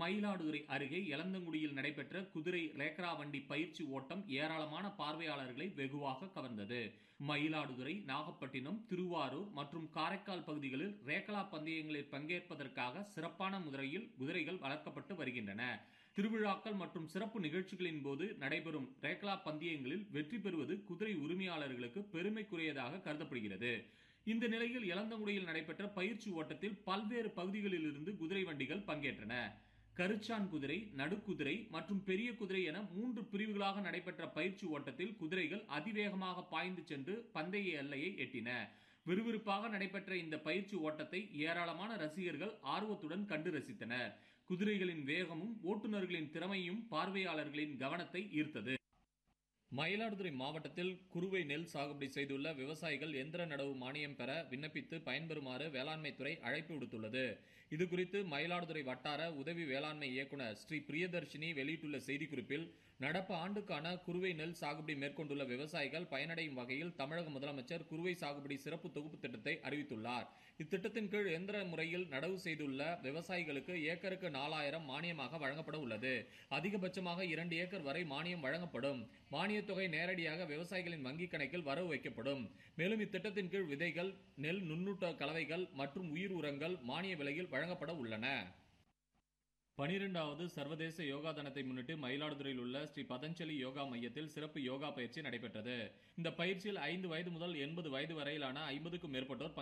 மயிலாடுதுறை அருகே எலந்தங்குடியில் நடைபெற்ற குதிரை ரேக்ரா வண்டி பயிற்சி ஓட்டம் ஏராளமான பார்வையாளர்களை வெகுவாக கவர்ந்தது மயிலாடுதுறை நாகப்பட்டினம் திருவாரூர் மற்றும் காரைக்கால் பகுதிகளில் ரேக்லா பந்தயங்களில் பங்கேற்பதற்காக சிறப்பான முறையில் குதிரைகள் வளர்க்கப்பட்டு வருகின்றன திருவிழாக்கள் மற்றும் சிறப்பு நிகழ்ச்சிகளின் போது நடைபெறும் ரேக்லா பந்தயங்களில் வெற்றி பெறுவது குதிரை உரிமையாளர்களுக்கு பெருமைக்குரியதாக கருதப்படுகிறது இந்த நிலையில் இளந்தங்குடியில் நடைபெற்ற பயிற்சி ஓட்டத்தில் பல்வேறு பகுதிகளில் இருந்து குதிரை வண்டிகள் பங்கேற்றன கருச்சான் குதிரை நடுக்குதிரை மற்றும் பெரிய குதிரை என மூன்று பிரிவுகளாக நடைபெற்ற பயிற்சி ஓட்டத்தில் குதிரைகள் அதிவேகமாக பாய்ந்து சென்று பந்தய எல்லையை எட்டின விறுவிறுப்பாக நடைபெற்ற இந்த பயிற்சி ஓட்டத்தை ஏராளமான ரசிகர்கள் ஆர்வத்துடன் கண்டு ரசித்தனர் குதிரைகளின் வேகமும் ஓட்டுநர்களின் திறமையும் பார்வையாளர்களின் கவனத்தை ஈர்த்தது மயிலாடுதுறை மாவட்டத்தில் குறுவை நெல் சாகுபடி செய்துள்ள விவசாயிகள் எந்திர நடவு மானியம் பெற விண்ணப்பித்து பயன்பெறுமாறு வேளாண்மைத்துறை அழைப்பு விடுத்துள்ளது இதுகுறித்து மயிலாடுதுறை வட்டார உதவி வேளாண்மை இயக்குநர் ஸ்ரீ பிரியதர்ஷினி வெளியிட்டுள்ள செய்திக்குறிப்பில் நடப்பு ஆண்டுக்கான குறுவை நெல் சாகுபடி மேற்கொண்டுள்ள விவசாயிகள் பயனடையும் வகையில் தமிழக முதலமைச்சர் குறுவை சாகுபடி சிறப்பு தொகுப்பு திட்டத்தை அறிவித்துள்ளார் இத்திட்டத்தின் கீழ் எந்திர முறையில் நடவு செய்துள்ள விவசாயிகளுக்கு ஏக்கருக்கு நாலாயிரம் மானியமாக வழங்கப்பட உள்ளது அதிகபட்சமாக இரண்டு ஏக்கர் வரை மானியம் வழங்கப்படும் மானிய தொகை நேரடியாக விவசாயிகளின் வங்கிக் கணக்கில் வரவு வைக்கப்படும் மேலும் இத்திட்டத்தின் கீழ் விதைகள் நெல் நுண்ணூட்ட கலவைகள் மற்றும் உயிர் உரங்கள் மானிய விலையில் வழங்கப்பட உள்ளன பனிரெண்டாவது சர்வதேச யோகா தினத்தை முன்னிட்டு மயிலாடுதுறையில் உள்ள ஸ்ரீ பதஞ்சலி யோகா மையத்தில் சிறப்பு யோகா பயிற்சி நடைபெற்றது இந்த பயிற்சியில் ஐந்து வயது முதல் எண்பது வயது வரையிலான ஐம்பதுக்கும் மேற்பட்டோர்